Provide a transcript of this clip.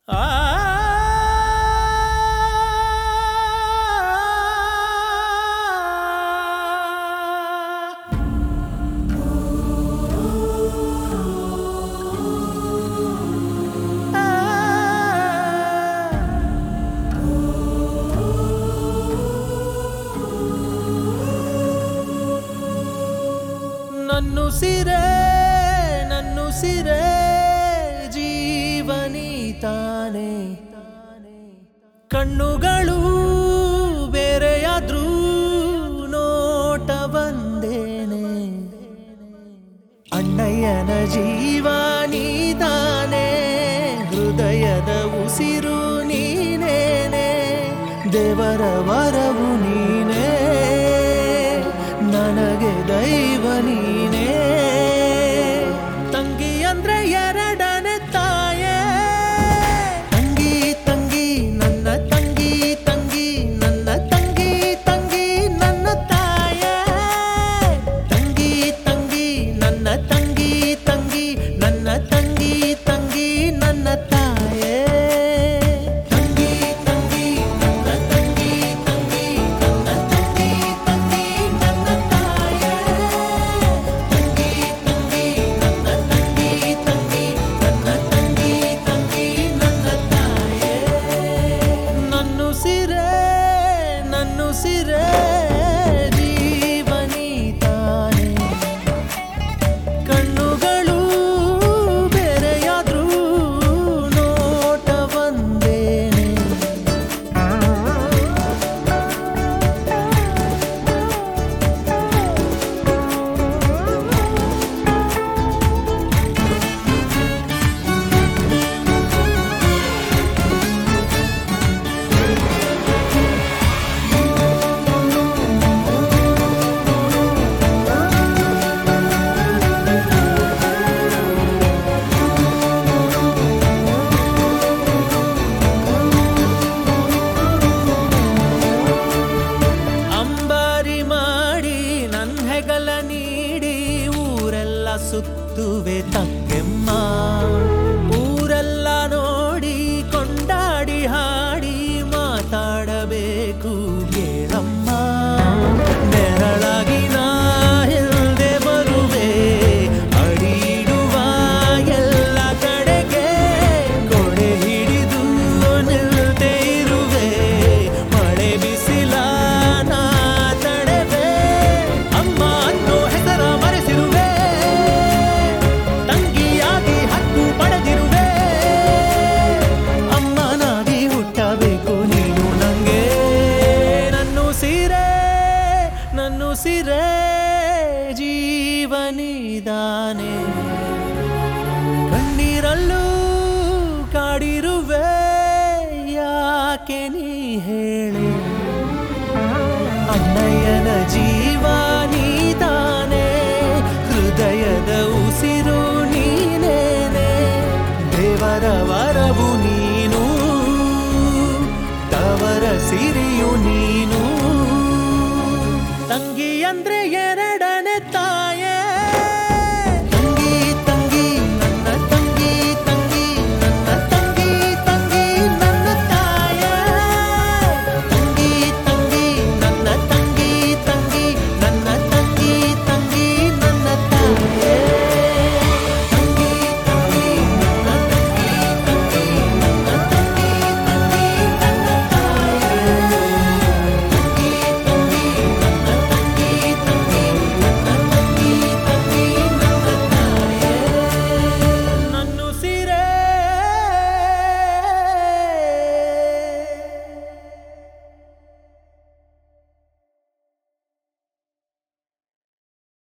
ನನ್ನುಸಿರೇ ನನ್ನುಸಿರೇ ಜೀವನಿ ತಾನೆ ಕಣ್ಣುಗಳು ಬೇರೆಯಾದ್ರೂ ನೋಟ ಬಂದೇನೆ ಅಣ್ಣಯ್ಯನ ಜೀವ ನೀತಾನೆ ಹೃದಯದ ಉಸಿರು ನೀನೇನೆ ದೇವರ ವರವು ನೀನೇ ನನಗೆ ದೈವ ನೀನೇ ತಂಗಿ ಅಂದ್ರೆ ಎರಡನೇ ತಾಯೇ ತಂಗಿ ತಂಗಿ ನನ್ನ ತಂಗಿ ತಂಗಿ ನನ್ನ ತಂಗಿ ತಂಗಿ ನನ್ನ ತಾಯೇ ತಂಗಿ ತಂಗಿ ನನ್ನ ತಂಗಿ ತಂಗಿ ನನ್ನ ತಂಗಿ ತಂಗಿ ನನ್ನ ತಾಯೇ ತಂಗಿ ತಂಗಿ ನನ್ನ ತಂಗಿ ತಂಗಿ ನನ್ನ ತಂಗಿ ತಂಗಿ ನನ್ನ ತಾಯೇ ತಂಗಿ ತಂಗಿ ನನ್ನ ತಂಗಿ ತಂಗಿ ನನ್ನ ತಂಗಿ ತಂಗಿ ನನ್ನ ತಾಯೇ ನನ್ನುಸಿರೇ ನನ್ನುಸಿರೇ ಜೀವನಿ ತಾನೆ ಕಣ್ಣುಗಳು ಬೇರೆಯಾದ್ರೂ ನೋಟ ಬಂದೇನೆ ಅಂಬಾರಿ ಮಾಡಿ ನನ್ ಹೆಗಲ ನೀಡಿ ಊರೆಲ್ಲ ಸುತ್ತುವೆ ತಕ್ಕೆಮ್ಮ ಊರೆಲ್ಲ ನೋಡಿ ಕೊಂಡಾಡಿ ಹಾಡಿ ಮಾತಾಡಬೇಕು ಕೇಳಮ್ಮ ನೆರಳಾಗಿ ನಾ ಇಲ್ದೆ ಬರುವೆ ಅಡಿಡುವ ಎಲ್ಲ ಕಡೆಗೆ ಕೊಡೆ ಹಿಡಿದು ನಿಲ್ದೇ ಇರುವೆ ಮಳೆ ಬಿಸಿಲ ನಾ ತಡೆವೆ ಅಮ್ಮ ಅನ್ನೋ ಹೆಸರ ಮರೆಸಿರುವೆ ತಂಗಿಯಾಗಿ ಹಕ್ಕು ಪಡೆದಿರುವೆ ಅಮ್ಮನಾಗಿ ಹುಟ್ಟಬೇಕು ನೀನು ನಂಗೆ ನನ್ನು ಸೀರೆ ನನ್ನು ಸಿರೆ ಜೀವನಿದಾನೆ ಕಣ್ಣೀರಲ್ಲೂ ಕಾಡಿರುವೆ ಯಾಕೆ ನೀ ಹೇಳಿ ಅಣ್ಣಯ್ಯನ ಜೀವ ನೀತಾನೆ ಹೃದಯದ ಉಸಿರು ನೀನೇನೆ ದೇವರ ವರವು ನೀನು ತವರ ಸಿರಿಯು ನೀನು ತಂಗಿ ಅಂದ್ರೆ ಎರ